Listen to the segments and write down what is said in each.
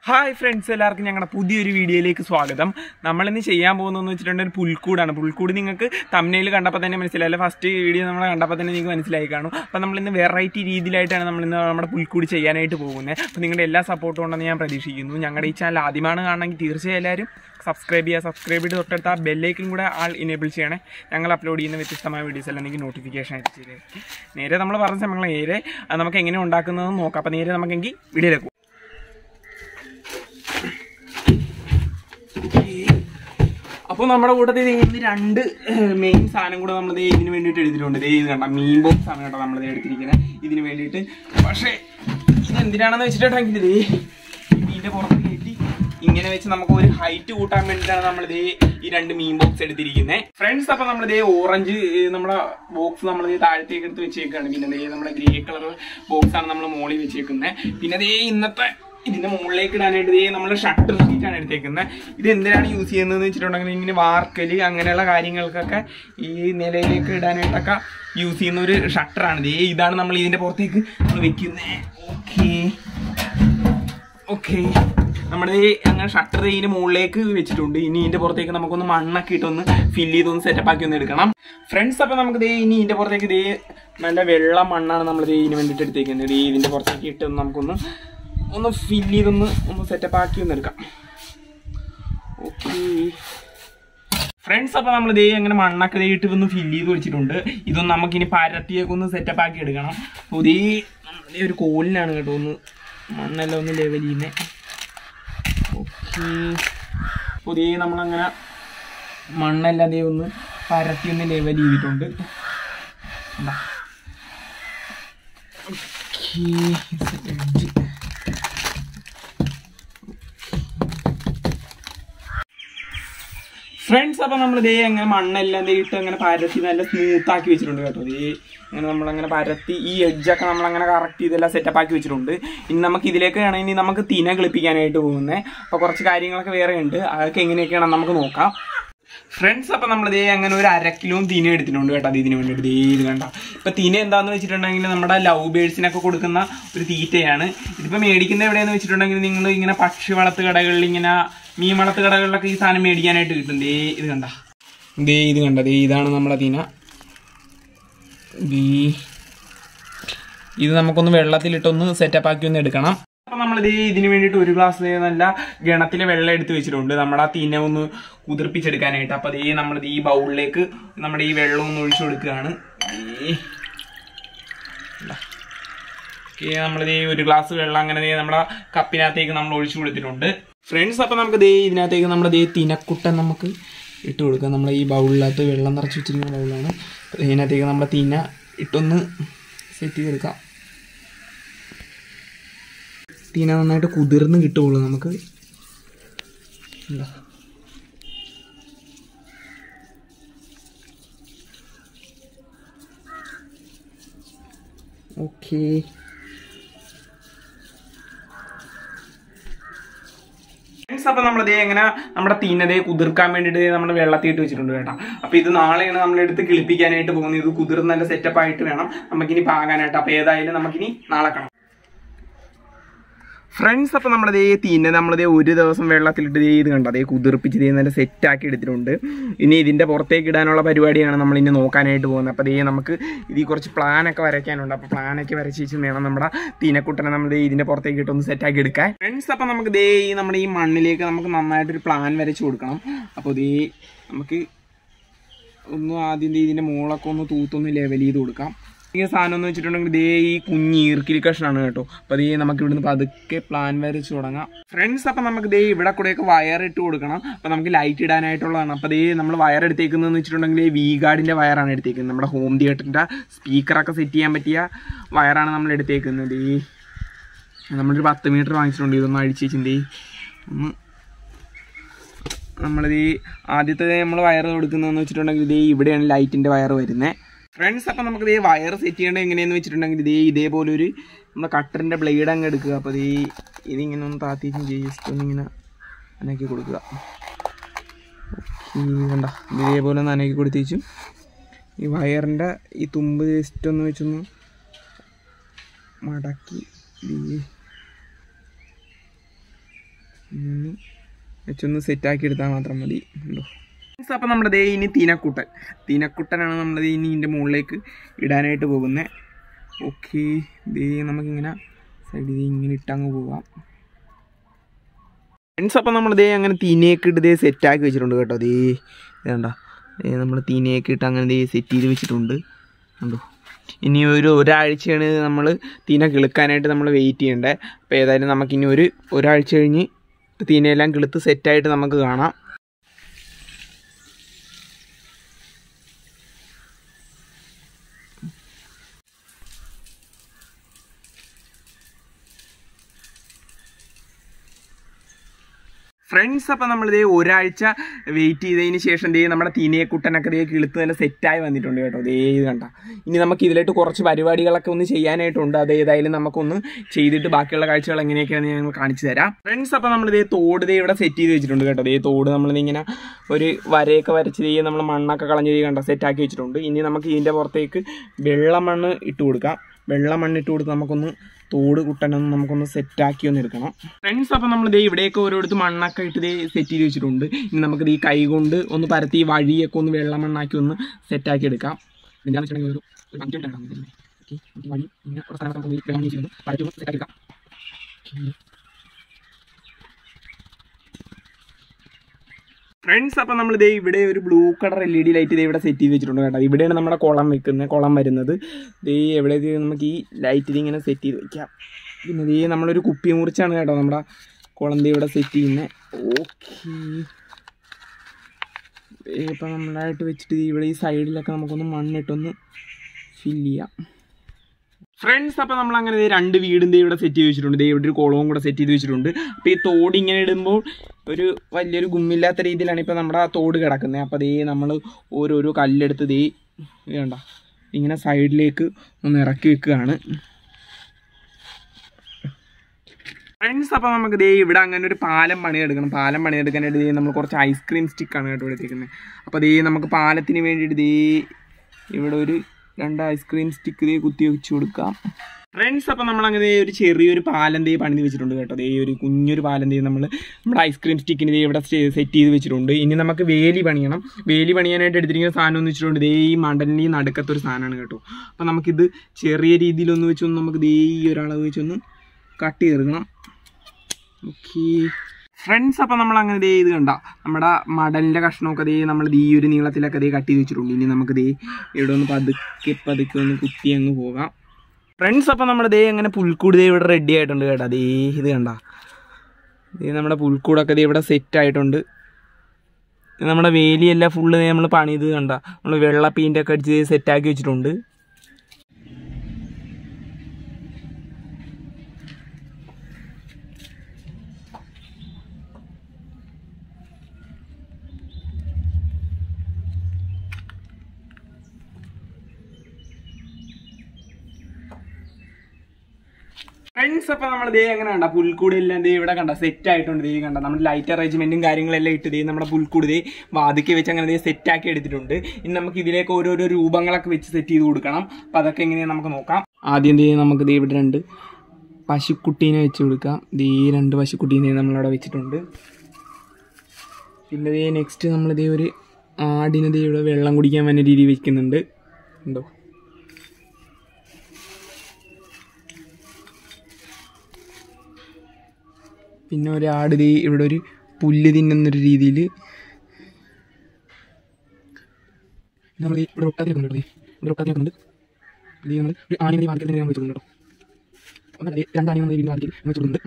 Hi friends എല്ലാവർക്കും ഞങ്ങളുടെ പുതിയൊരു വീഡിയോയിലേക്ക് സ്വാഗതം നമ്മളിന്ന് ചെയ്യാൻ പോകുന്നതെന്ന് വെച്ചിട്ടുണ്ടെങ്കിൽ ഒരു പുൽക്കൂടാണ് പുൽക്കൂട് നിങ്ങൾക്ക് തമ്മിൽ കണ്ടപ്പോൾ തന്നെ മനസ്സിലായല്ലോ ഫസ്റ്റ് വീഡിയോ നമ്മൾ കണ്ടപ്പോൾ തന്നെ നിങ്ങൾക്ക് മനസ്സിലായി കാണും അപ്പോൾ നമ്മളിന്ന് വെറൈറ്റി രീതിയിലായിട്ടാണ് നമ്മളിന്ന് നമ്മുടെ പുൽക്കൂട് ചെയ്യാനായിട്ട് പോകുന്നത് അപ്പോൾ നിങ്ങളുടെ എല്ലാ സപ്പോർട്ടും ഉണ്ടെന്ന് ഞാൻ പ്രതീക്ഷിക്കുന്നു ഞങ്ങളുടെ ഈ ചാനൽ ആദ്യമാണ് കാണണമെങ്കിൽ തീർച്ചയായും എല്ലാവരും സബ്സ്ക്രൈബ് ചെയ്യുക സബ്സ്ക്രൈബ് ചെയ്ത് തൊട്ടടുത്ത് ആ ബെല്ലേക്കും കൂടെ ആൾ ഇനേബിൾ ചെയ്യണേ ഞങ്ങൾ അപ്ലോഡ് ചെയ്യുന്ന വ്യത്യസ്തമായ വീഡിയോസ് എല്ലാം എനിക്ക് നോട്ടിഫിക്കേഷൻ ആയിട്ട് ചെയ്തേക്കും നേരെ നമ്മൾ പറഞ്ഞ സമയങ്ങൾ നേരെ അത് നമുക്ക് എങ്ങനെ ഉണ്ടാക്കുന്നതെന്ന് നോക്കാം അപ്പോൾ നേരെ നമുക്കെങ്കിൽ വീഡിയോയിലേക്ക് പോകാം. അപ്പോൾ നമ്മുടെ കൂട്ടത്തിൽ ദേ ഇന്ന് രണ്ട് മെയിൻ സാധനം കൂടെ നമ്മൾ ഇതിന് വേണ്ടിയിട്ട് എടുത്തിട്ടുണ്ട് ദേ ഇത് കണ്ട മീൻ ബോക്സ് ആണ് കേട്ടോ നമ്മൾ എടുത്തിരിക്കുന്നത് ഇതിന് വേണ്ടിയിട്ട് പക്ഷേ ഇത് എന്തിനാണെന്ന് വെച്ചിട്ടുണ്ടെങ്കിൽ ദേ ഈ മീനിന്റെ പുറത്ത് കയറ്റി ഇങ്ങനെ വെച്ച് നമുക്ക് ഒരു ഹൈറ്റ് കൂട്ടാൻ വേണ്ടിയിട്ടാണ് നമ്മൾ ദേ ഈ രണ്ട് മീൻ ബോക്സ് എടുത്തിരിക്കുന്നത് ഫ്രണ്ട്സ് അപ്പൊ നമ്മൾ ദേ ഓറഞ്ച് നമ്മളെ ബോക്സ് നമ്മൾ ദേ താഴത്തേക്ക് എടുത്ത് വെച്ചേക്കാണ് പിന്നെ ദേ നമ്മുടെ ഗ്രേ കളർ ബോക്സ് ആണ് നമ്മൾ മോളിൽ വെച്ചേക്കുന്നത് പിന്നെ ദേ ഇന്നത്തെ ഇതിന്റെ മുകളിലേക്ക് ഇടാനായിട്ട് ദേ നമ്മൾ ഷട്ടർ ഷീറ്റ് ആണ് എടുത്തേക്കുന്നത് ഇത് എന്തിനാണ് യൂസ് ചെയ്യുന്നതെന്ന് വെച്ചിട്ടുണ്ടെങ്കിൽ ഇങ്ങനെ വാർക്കല് അങ്ങനെയുള്ള കാര്യങ്ങൾക്കൊക്കെ ഈ നിലയിലേക്ക് ഇടാനായിട്ടൊക്കെ യൂസ് ചെയ്യുന്ന ഒരു ഷട്ടറാണ് ദേ ഇതാണ് നമ്മൾ ഇതിന്റെ പുറത്തേക്ക് നമ്മൾ വെക്കുന്നത് ഓക്കേ ഓക്കെ നമ്മുടെ ഈ അങ്ങനെ ഷട്ടർ ഇതിന്റെ മുകളിലേക്ക് വെച്ചിട്ടുണ്ട് ഇനി ഇതിന്റെ പുറത്തേക്ക് നമുക്കൊന്ന് മണ്ണൊക്കെ ഇട്ടൊന്ന് ഫില്ല് ചെയ്തൊന്ന് സെറ്റപ്പ് ആക്കി ഒന്ന് എടുക്കണം ഫ്രണ്ട്സ് അപ്പൊ നമുക്ക് ദേ ഇനി ഇതിന്റെ പുറത്തേക്ക് ദേ നല്ല വെള്ള മണ്ണാണ് നമ്മൾ ദേ ഇതിന് വേണ്ടിയിട്ട് എടുത്തേക്കുന്നത് ദേ ഇതിന്റെ പുറത്തേക്ക് ഇട്ട് നമുക്കൊന്ന് ഒന്ന് ഫില്ല് ചെയ്തൊന്ന് ഒന്ന് സെറ്റപ്പ് ആക്കി ഒന്ന് എടുക്കാം ഓക്കെ ഫ്രണ്ട്സ് അപ്പൊ നമ്മൾ ദേ അങ്ങനെ മണ്ണൊക്കെ ദേ ഇട്ട് ഒന്ന് ഫില്ല് ചെയ്ത് വെച്ചിട്ടുണ്ട് ഇതൊന്ന് നമുക്കിനി പരത്തിയൊക്കെ ഒന്ന് സെറ്റപ്പ് ആക്കി എടുക്കണം അപ്പോൾ ദേ നമ്മുടെ ഒരു കോലിനാണ് കേട്ടോ ഒന്ന് മണ്ണെല്ലാം ഒന്ന് ലെവൽ ചെയ്യുന്നത് ഓക്കെ പുതിയ നമ്മളങ്ങനെ മണ്ണെല്ലാം ദേ ഒന്ന് പരത്തി ഒന്ന് ലെവൽ ചെയ്തിട്ടുണ്ട് എന്താ ഓക്കെ ഫ്രണ്ട്സ് അപ്പൊ നമ്മൾ ദേ അങ്ങനെ മണ്ണെല്ലാം ദേ ഇട്ട് അങ്ങനെ പരത്തി നല്ല സ്മൂത്ത് ആക്കി വെച്ചിട്ടുണ്ട് കേട്ടോ ദേ അങ്ങനെ നമ്മളങ്ങനെ പരത്തി ഈ എഡ്ജൊക്കെ നമ്മൾ അങ്ങനെ കറക്റ്റ് ചെയ്തെല്ലാം സെറ്റപ്പ് ആക്കി വെച്ചിട്ടുണ്ട് ഇനി നമുക്ക് ഇതിലേക്ക് വേണം ഇനി നമുക്ക് തിന കളിപ്പിക്കാനായിട്ട് പോകുന്നത് അപ്പൊ കുറച്ച് കാര്യങ്ങളൊക്കെ വേറെ ഉണ്ട് അതൊക്കെ എങ്ങനെയൊക്കെയാണ് നമുക്ക് നോക്കാം ഫ്രണ്ട്സ് അപ്പൊ നമ്മൾ ദേ അങ്ങനെ ഒരു അര കിലോ തീന എടുത്തിട്ടുണ്ട് കേട്ടോ അത് ഇതിന് വേണ്ടിയിട്ട് ദേ ഇത് കണ്ട ഇപ്പൊ തീന എന്താന്ന് വെച്ചിട്ടുണ്ടെങ്കിൽ നമ്മുടെ ലവ് ബേഡ്സിനൊക്കെ കൊടുക്കുന്ന ഒരു തീറ്റയാണ് ഇതിപ്പോ മേടിക്കുന്ന എവിടെയെന്ന് വെച്ചിട്ടുണ്ടെങ്കിൽ നിങ്ങൾ ഇങ്ങനെ പക്ഷി വളർത്ത് കടകളിൽ ഇങ്ങനെ മീൻ വളർത്ത് കടകളിലൊക്കെ ഈ സാധനം മേടിക്കാനായിട്ട് കിട്ടും ദേ ഇത് കണ്ട ദേ ഇത് കണ്ട ദേ ഇതാണ് നമ്മളെ തീന ദേ ഇത് നമുക്കൊന്ന് വെള്ളത്തിലിട്ടൊന്ന് സെറ്റപ്പ് ആക്കി ഒന്ന് എടുക്കണം അപ്പൊ നമ്മൾ ഇത് ഇതിന് വേണ്ടിയിട്ട് ഒരു ഗ്ലാസ് നല്ല ഗണത്തിലെ വെള്ളം എടുത്ത് വെച്ചിട്ടുണ്ട് നമ്മുടെ ആ തീന ഒന്ന് കുതിർപ്പിച്ചെടുക്കാനായിട്ട് അപ്പൊ അതേ നമ്മൾ ഈ ബൗളിലേക്ക് നമ്മുടെ ഈ വെള്ളം ഒന്ന് ഒഴിച്ചു കൊടുക്കുകയാണ് ഓക്കെ നമ്മളിത് ഒരു ഗ്ലാസ് വെള്ളം അങ്ങനെ ദേ നമ്മുടെ കപ്പിനകത്തേക്ക് നമ്മൾ ഒഴിച്ചു കൊടുത്തിട്ടുണ്ട് ഫ്രണ്ട്സ് അപ്പൊ നമുക്ക് ദേ ഇതിനകത്തേക്ക് നമ്മുടെ ദേ തിനക്കുട്ടൻ നമുക്ക് ഇട്ട് കൊടുക്കാം നമ്മളെ ഈ ബൗളിനകത്ത് വെള്ളം നിറച്ച് വെച്ചിരിക്കുന്ന ബൗളാണ് ഇതിനകത്തേക്ക് നമ്മുടെ തീന ഇട്ടൊന്ന് സെറ്റ് ചെയ്തെടുക്കാം തീന നന്നായിട്ട് കുതിർന്ന് കിട്ടുള്ളൂ നമുക്ക് എന്താ ഓക്കേ ഫ്രണ്ട്സ് അപ്പൊ നമ്മൾ എങ്ങനെ നമ്മുടെ തീനതയെ കുതിർക്കാൻ വേണ്ടിയിട്ട് നമ്മൾ വെള്ളത്തിൽ ഇട്ട് വെച്ചിട്ടുണ്ട് കേട്ടോ അപ്പൊ ഇത് നാളെയാണ് നമ്മൾ എടുത്ത് കിളിപ്പിക്കാനായിട്ട് പോകുന്നത് ഇത് കുതിർന്ന് നല്ല സെറ്റപ്പ് ആയിട്ട് വേണം നമുക്കിനി പാകാനായിട്ട് അപ്പൊ ഏതായാലും നമുക്കിനി നാളെ കാണാം ഫ്രണ്ട്സ് അപ്പോൾ നമ്മളിതേ തീന്നെ നമ്മളിതേ ഒരു ദിവസം വെള്ളത്തിലിട്ട് ദേ ഇത് കണ്ടോ അതേ കുതിർപ്പിച്ച് ദേ നല്ല സെറ്റാക്കി എടുത്തിട്ടുണ്ട് ഇനി ഇതിൻ്റെ പുറത്തേക്ക് ഇടാനുള്ള പരിപാടിയാണ് നമ്മൾ ഇനി നോക്കാനായിട്ട് പോകുന്നത് അപ്പോൾ ദേ നമുക്ക് ഇതിൽ കുറച്ച് പ്ലാനൊക്കെ വരയ്ക്കാനുണ്ട് അപ്പോൾ പ്ലാനൊക്കെ വരച്ച് വെച്ച് വേണം നമ്മുടെ തീനക്കുട്ടനെ നമ്മൾ ദേ ഇതിൻ്റെ പുറത്തേക്ക് ഇട്ടൊന്ന് സെറ്റാക്കി എടുക്കാൻ ഫ്രണ്ട്സ് അപ്പോൾ നമുക്ക് ദേ ഈ നമ്മുടെ ഈ മണ്ണിലേക്ക് നമുക്ക് നന്നായിട്ടൊരു പ്ലാൻ വരച്ച് കൊടുക്കണം അപ്പോൾ ദേ നമുക്ക് ഒന്ന് ആദ്യം ദേ ഇതിൻ്റെ മുകളൊക്കെ ഒന്ന് തൂത്തൊന്ന് ലെവൽ ചെയ്ത് കൊടുക്കാം ഈ സാധനം എന്ന് വെച്ചിട്ടുണ്ടെങ്കിൽ ഇതേ ഈ കുഞ്ഞ് ഈർക്കിലി കഷ്ണാണ് കേട്ടോ അപ്പൊ അതേ നമുക്ക് ഇവിടുന്ന് പതുക്കെ പ്ലാൻ വരച്ച് തുടങ്ങാം ഫ്രണ്ട്സ് അപ്പൊ നമുക്ക് ദേ ഇവിടെ കൂടെയൊക്കെ വയർ ഇട്ട് കൊടുക്കണം അപ്പൊ നമുക്ക് ലൈറ്റ് ഇടാനായിട്ടുള്ളതാണ് അപ്പൊ ദേ നമ്മൾ വയർ എടുത്തേക്കുന്നതെന്ന് വെച്ചിട്ടുണ്ടെങ്കിൽ വി ഗാർഡിന്റെ വയറാണ് എടുത്തേക്കുന്നത് നമ്മുടെ ഹോം തിയേറ്ററിന്റെ സ്പീക്കറൊക്കെ സെറ്റ് ചെയ്യാൻ പറ്റിയ വയറാണ് നമ്മൾ എടുത്തേക്കുന്നത് ഈ നമ്മളൊരു പത്ത് മീറ്റർ വാങ്ങിച്ചിട്ടുണ്ട് ഇതൊന്ന് അഴിച്ച് വെച്ചിട്ടുണ്ട് ഒന്ന് നമ്മളിത് ഈ ആദ്യത്തെ നമ്മൾ വയർ കൊടുക്കുന്നതെന്ന് വെച്ചിട്ടുണ്ടെങ്കിൽ ഇതേ ഇവിടെയാണ് ലൈറ്റിന്റെ വയർ വരുന്നത് ഫ്രണ്ട്സ് അപ്പം നമുക്ക് ഇതേ വയർ സെറ്റ് ചെയ്യേണ്ടത് എങ്ങനെയെന്ന് വെച്ചിട്ടുണ്ടെങ്കിൽ ഇതേ ഇതേപോലെ ഒരു നമ്മുടെ കട്ടറിൻ്റെ ബ്ലേഡ് അങ്ങ് എടുക്കുക അപ്പോൾ ഈ ഇതിങ്ങനെ ഒന്ന് താത്തിച്ചും ജസ്റ്റ് ഒന്ന് ഇങ്ങനെ അനക്കി കൊടുക്കുക ഈ കണ്ട ഇതേപോലെ ഒന്ന് അനക്കി കൊടുത്തേച്ചും ഈ വയറിൻ്റെ ഈ തുമ്പ് ജസ്റ്റ് ഒന്ന് വെച്ചൊന്ന് മടക്കി ഈ ഇനി വെച്ചൊന്ന് സെറ്റാക്കി എടുത്താൽ മാത്രം മതി ഉണ്ടോ അപ്പം നമ്മുടെ ദേ ഇനി തീനക്കുട്ടൻ തീനക്കുട്ടനാണ് നമ്മൾ ദേ ഇനി ഇതിൻ്റെ മുകളിലേക്ക് ഇടാനായിട്ട് പോകുന്നത് ഓക്കെ ദേ നമുക്കിങ്ങനെ സൈഡിൽ ഇങ്ങനെ ഇട്ടങ്ങ് പോവാം ഫ്രണ്ട്സ് അപ്പം നമ്മൾ ദേ അങ്ങനെ തീനയൊക്കെ ഇട്ട് ദേ സെറ്റാക്കി വെച്ചിട്ടുണ്ട് കേട്ടോ ദേ വേണ്ട ദേ നമ്മൾ തീനയൊക്കെ ഇട്ട് അങ്ങനെ ദേ സെറ്റ് ചെയ്ത് വെച്ചിട്ടുണ്ട് കണ്ടോ ഇനി ഒരു ഒരാഴ്ചയാണ് നമ്മൾ തീന കിളുക്കാനായിട്ട് നമ്മൾ വെയിറ്റ് ചെയ്യേണ്ടത് അപ്പോൾ ഏതായാലും നമുക്കിനി ഒരു ഒരാഴ്ച കഴിഞ്ഞ് തീനയെല്ലാം കിളുത്ത് സെറ്റായിട്ട് നമുക്ക് കാണാം ഫ്രണ്ട്സ് അപ്പം നമ്മൾ ഇതേ ഒരാഴ്ച വെയിറ്റ് ചെയ്തതിന് ശേഷം ദേ നമ്മുടെ തീനയെ കുട്ടനൊക്കെ ദേ കിളുത്ത് നല്ല സെറ്റായി വന്നിട്ടുണ്ട് കേട്ടോ ദേ ഇത് കണ്ട ഇനി നമുക്ക് ഇതിലായിട്ട് കുറച്ച് പരിപാടികളൊക്കെ ഒന്ന് ചെയ്യാനായിട്ടുണ്ട് അത് ഏതായാലും നമുക്കൊന്ന് ചെയ്തിട്ട് ബാക്കിയുള്ള കാഴ്ചകൾ എങ്ങനെയൊക്കെയാണെന്ന് ഞങ്ങൾ കാണിച്ചു തരാം ഫ്രണ്ട്സ് അപ്പം നമ്മൾ ഇതേ തോട് ദേ ഇവിടെ സെറ്റ് ചെയ്ത് വെച്ചിട്ടുണ്ട് കേട്ടോ ദേ തോട് നമ്മളിങ്ങനെ ഒരു വരയൊക്കെ വരച്ച് ചെയ്ത് നമ്മൾ മണ്ണൊക്കെ കളഞ്ഞ് ചെയ്ത് കണ്ട സെറ്റാക്കി വെച്ചിട്ടുണ്ട് ഇനി നമുക്ക് ഇതിൻ്റെ പുറത്തേക്ക് വെള്ളമണ്ണ് ഇട്ട് കൊടുക്കാം വെള്ളമണ്ണ് ഇട്ട് കൊടുത്ത് നമുക്കൊന്ന് തോട് കുട്ടനൊന്ന് നമുക്കൊന്ന് സെറ്റാക്കി ഒന്ന് എടുക്കണം ഫ്രണ്ട്സ് അപ്പം നമ്മൾ ദേ ഇവിടെയൊക്കെ ഓരോരുത്ത് മണ്ണൊക്കെ ഇട്ട് ദേ സെറ്റ് ചെയ്ത് വെച്ചിട്ടുണ്ട് ഇനി നമുക്ക് ഈ കൈ കൊണ്ട് ഒന്ന് പരത്തി ഈ വഴിയൊക്കെ ഒന്ന് വെള്ളമണ്ണാക്കി ഒന്ന് സെറ്റാക്കി എടുക്കാം എന്താണെന്ന് വെച്ചിട്ടുണ്ടെങ്കിൽ ഒരു ഒരു അഞ്ച് മിനിറ്റ് ഉണ്ടാകും ഓക്കെ ഈ വഴി ഇങ്ങനെ കുറച്ച് സ്ഥലത്ത് നമുക്ക് ഈ വെള്ളം വെച്ചിട്ടുണ്ട് പരത്തി ഒന്ന് സെറ്റാക്കി എടുക്കാം ഫ്രണ്ട്സ് അപ്പം നമ്മൾ ഇതേ ഇവിടെ ഒരു blue colour L E D light ഇതേ ഇവിടെ സെറ്റ് ചെയ്ത് വെച്ചിട്ടുണ്ട് കേട്ടോ ഇവിടെയാണ് നമ്മുടെ കുളം വെക്കുന്നത് കുളം വരുന്നത് ദേ എവിടെ ഇത് നമുക്ക് ഈ ലൈറ്റ് ഇങ്ങനെ സെറ്റ് ചെയ്ത് വെക്കാം പിന്നെ ദേ നമ്മളൊരു കുപ്പി മുറിച്ചാണ് കേട്ടോ നമ്മുടെ കുളം ദേ ഇവിടെ സെറ്റ് ചെയ്യുന്നത് ഓക്കെ ഇപ്പം നമ്മളായിട്ട് വെച്ചിട്ട് ദേ ഇവിടെ ഈ സൈഡിലൊക്കെ നമുക്കൊന്ന് മണ്ണിട്ടൊന്ന് ഫില്ല് ചെയ്യാം ഫ്രണ്ട്സ് അപ്പോൾ നമ്മൾ അങ്ങനെ ദേ രണ്ട് വീടും ദേ ഇവിടെ സെറ്റ് ചെയ്ത് വെച്ചിട്ടുണ്ട് ദേ ഇവിടെ ഒരു കുളവും കൂടെ സെറ്റ് ചെയ്ത് വെച്ചിട്ടുണ്ട് അപ്പോൾ ഈ തോട് ഇങ്ങനെ ഇടുമ്പോൾ ഒരു വലിയൊരു ഗുമ്മില്ലാത്ത രീതിയിലാണ് ഇപ്പോൾ നമ്മുടെ ആ തോട് കിടക്കുന്നത് അപ്പോൾ ദേ നമ്മൾ ഓരോരോ കല്ലെടുത്ത് ദേ ഇത് കണ്ട ഇങ്ങനെ സൈഡിലേക്ക് ഒന്ന് ഇറക്കി വെക്കുകയാണ് ഫ്രണ്ട്സ് അപ്പോൾ നമുക്ക് ദേ ഇവിടെ അങ്ങനെ ഒരു പാലം പണിയെടുക്കണം പാലം പണിയെടുക്കാനായിട്ട് ദേ നമ്മൾ കുറച്ച് ഐസ്ക്രീം സ്റ്റിക്കാണ് കേട്ടോ എടുത്തിരിക്കുന്നത് അപ്പോൾ ദേ നമുക്ക് പാലത്തിന് വേണ്ടിയിട്ട് ദേ ഇവിടെ ഒരു രണ്ട് ഐസ്ക്രീം സ്റ്റിക്ക് ദേ കുത്തി വെച്ച് കൊടുക്കാം ഫ്രണ്ട്സ് അപ്പോൾ നമ്മൾ അങ്ങനെ ഒരു ചെറിയൊരു പാലം ദേ പണിത് വെച്ചിട്ടുണ്ട് കേട്ടോ ദേ ഒരു കുഞ്ഞൊരു പാലം ദേ നമ്മൾ നമ്മുടെ ഐസ്ക്രീം സ്റ്റിക്കിന് ദേ ഇവിടെ സെറ്റ് ചെയ്ത് വെച്ചിട്ടുണ്ട് ഇനി നമുക്ക് വേലി പണിയണം വേലി പണിയാനായിട്ട് എടുത്തിരിക്കുന്ന സാധനം എന്ന് വെച്ചിട്ടുണ്ട് ദേ ഈ മടലിൻ്റെ ഈ നടുക്കത്തൊരു സാധനമാണ് കേട്ടോ അപ്പോൾ നമുക്കിത് ചെറിയ രീതിയിലൊന്ന് വെച്ചൊന്ന് നമുക്ക് ദേ ഈ ഒരളവ് വെച്ചൊന്ന് കട്ട് ചെയ്തെടുക്കണം ഓക്കെ ഫ്രണ്ട്സ് അപ്പം നമ്മൾ അങ്ങനെ ദേ ഇത് കണ്ട നമ്മുടെ മടലിൻ്റെ കഷ്ണമൊക്കെ ദേ നമ്മൾ ഈ ഒരു നീളത്തിലൊക്കെ ദേ കട്ട് ചെയ്ത് വെച്ചിട്ടുണ്ട് ഇനി നമുക്ക് ദേ ഇവിടെ ഒന്ന് പതുക്കെ പതുക്കെ ഒന്ന് കുത്തി അങ്ങ് പോകാം ഫ്രണ്ട്സ് അപ്പം നമ്മുടെ ദേ അങ്ങനെ പുൽക്കൂട് ദേ ഇവിടെ റെഡി ആയിട്ടുണ്ട് കേട്ടോ ദേ ഇത് കണ്ട ദേ നമ്മുടെ പുൽക്കൂടൊക്കെ ദേ ഇവിടെ സെറ്റ് ആയിട്ടുണ്ട് ഇത് നമ്മുടെ വേലിയെല്ലാം ഫുള്ള് നമ്മൾ പണിത് കണ്ട നമ്മൾ വെള്ള പെയിൻ്റൊക്കെ അടിച്ച് സെറ്റാക്കി വെച്ചിട്ടുണ്ട് ഫ്രണ്ട്സ് അപ്പൊ നമ്മൾ ദേ എങ്ങനെ കണ്ട പുൽക്കൂട് എല്ലാം ദേ ഇവിടെ കണ്ട സെറ്റ് ആയിട്ടുണ്ട് ദേ കണ്ട നമ്മൾ ലൈറ്റ് അറേഞ്ച്മെന്റും കാര്യങ്ങളെല്ലാം ഇട്ട് ദേ നമ്മുടെ പുൽക്കൂട് ദേ വാതിക്കെ വെച്ച് അങ്ങനെ ദേ സെറ്റ് ആക്കി എടുത്തിട്ടുണ്ട് ഇനി നമുക്ക് ഇതിലേക്ക് ഓരോരോ രൂപങ്ങളൊക്കെ വെച്ച് സെറ്റ് ചെയ്ത് കൊടുക്കണം അപ്പൊ അതൊക്കെ എങ്ങനെയാ നമുക്ക് നോക്കാം ആദ്യം ദേ നമുക്ക് ദേ ഇവിടെ രണ്ട് പശുക്കുട്ടീനെ വെച്ച് കൊടുക്കാം ദേ രണ്ട് പശുക്കുട്ടീനെ നമ്മളവിടെ വെച്ചിട്ടുണ്ട് പിന്നെ ദേ നെക്സ്റ്റ് നമ്മൾ ദേ ഒരു ആടിനെ ദേ ഇവിടെ വെള്ളം കുടിക്കാൻ വേണ്ട രീതി വെക്കുന്നുണ്ട് ഉണ്ടോ പിന്നെ ഒരു ആട് ദേ ഇവിടെ ഒരു പുല്ല് തിന്നുന്നൊരു രീതിയിൽ നമ്മൾ ഇവിടെ ഒട്ടാത്തിരിക്കുന്നുണ്ട് ദേ. ഇവിടെ ഒട്ടാത്തിരിക്കുന്നുണ്ട് ഇത് നമ്മൾ ഒരു ആണിനെ വാർക്കൽ തന്നെ വെച്ചിട്ടുണ്ട് കേട്ടോ ഒന്നല്ല ദേ രണ്ട് ആണികൾ വീണ്ടും വാർക്കൽ വെച്ചിട്ടുണ്ട്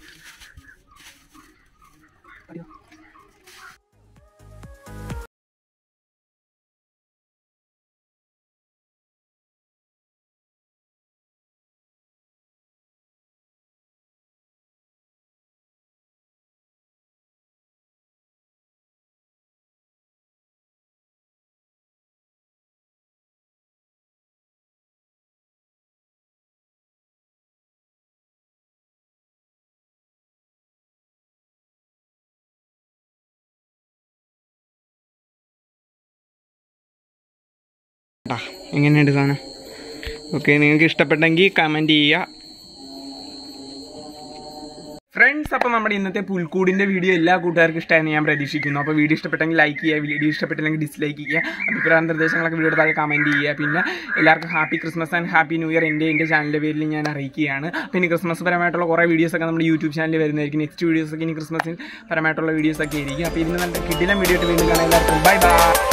ആ എങ്ങനെയുണ്ട് സാധനം ഓക്കെ നിങ്ങൾക്ക് ഇഷ്ടപ്പെട്ടെങ്കിൽ കമൻറ്റ് ചെയ്യുക ഫ്രണ്ട്സ് അപ്പോൾ നമ്മുടെ ഇന്നത്തെ പുൽക്കൂടിൻ്റെ വീഡിയോ എല്ലാ കൂട്ടുകാർക്കും ഇഷ്ടമായെന്ന് ഞാൻ പ്രതീക്ഷിക്കുന്നു അപ്പോൾ വീഡിയോ ഇഷ്ടപ്പെട്ടെങ്കിൽ ലൈക്ക് ചെയ്യുക വീഡിയോ ഇഷ്ടപ്പെട്ടില്ലെങ്കിൽ ഡിസ്ലൈക്ക് ചെയ്യുക അഭിപ്രായ നിർദ്ദേശങ്ങളൊക്കെ വീഡിയോ താഴെ കമൻറ്റ് ചെയ്യുക പിന്നെ എല്ലാവർക്കും happy Christmas and happy new year എൻ്റെ എൻ്റെ ചാനലിൻ്റെ പേരിൽ ഞാൻ അറിയിക്കുകയാണ് പിന്നെ ക്രിസ്മസ് പരമായിട്ടുള്ള കുറേ വീഡിയോസൊക്കെ നമ്മുടെ യൂട്യൂബ് ചാനലിൽ വരുന്നതായിരിക്കും നെക്സ്റ്റ് വീഡിയോസൊക്കെ ഇനി ക്രിസ്മസിന് പരമായിട്ടുള്ള വീഡിയോസൊക്കെ ആയിരിക്കും അപ്പോൾ ഇതിന് നല്ല കിടിലം വീഡിയോ ആയിട്ട് വീണ്ടും കാണാം എല്ലാവർക്കും ബൈ ബൈ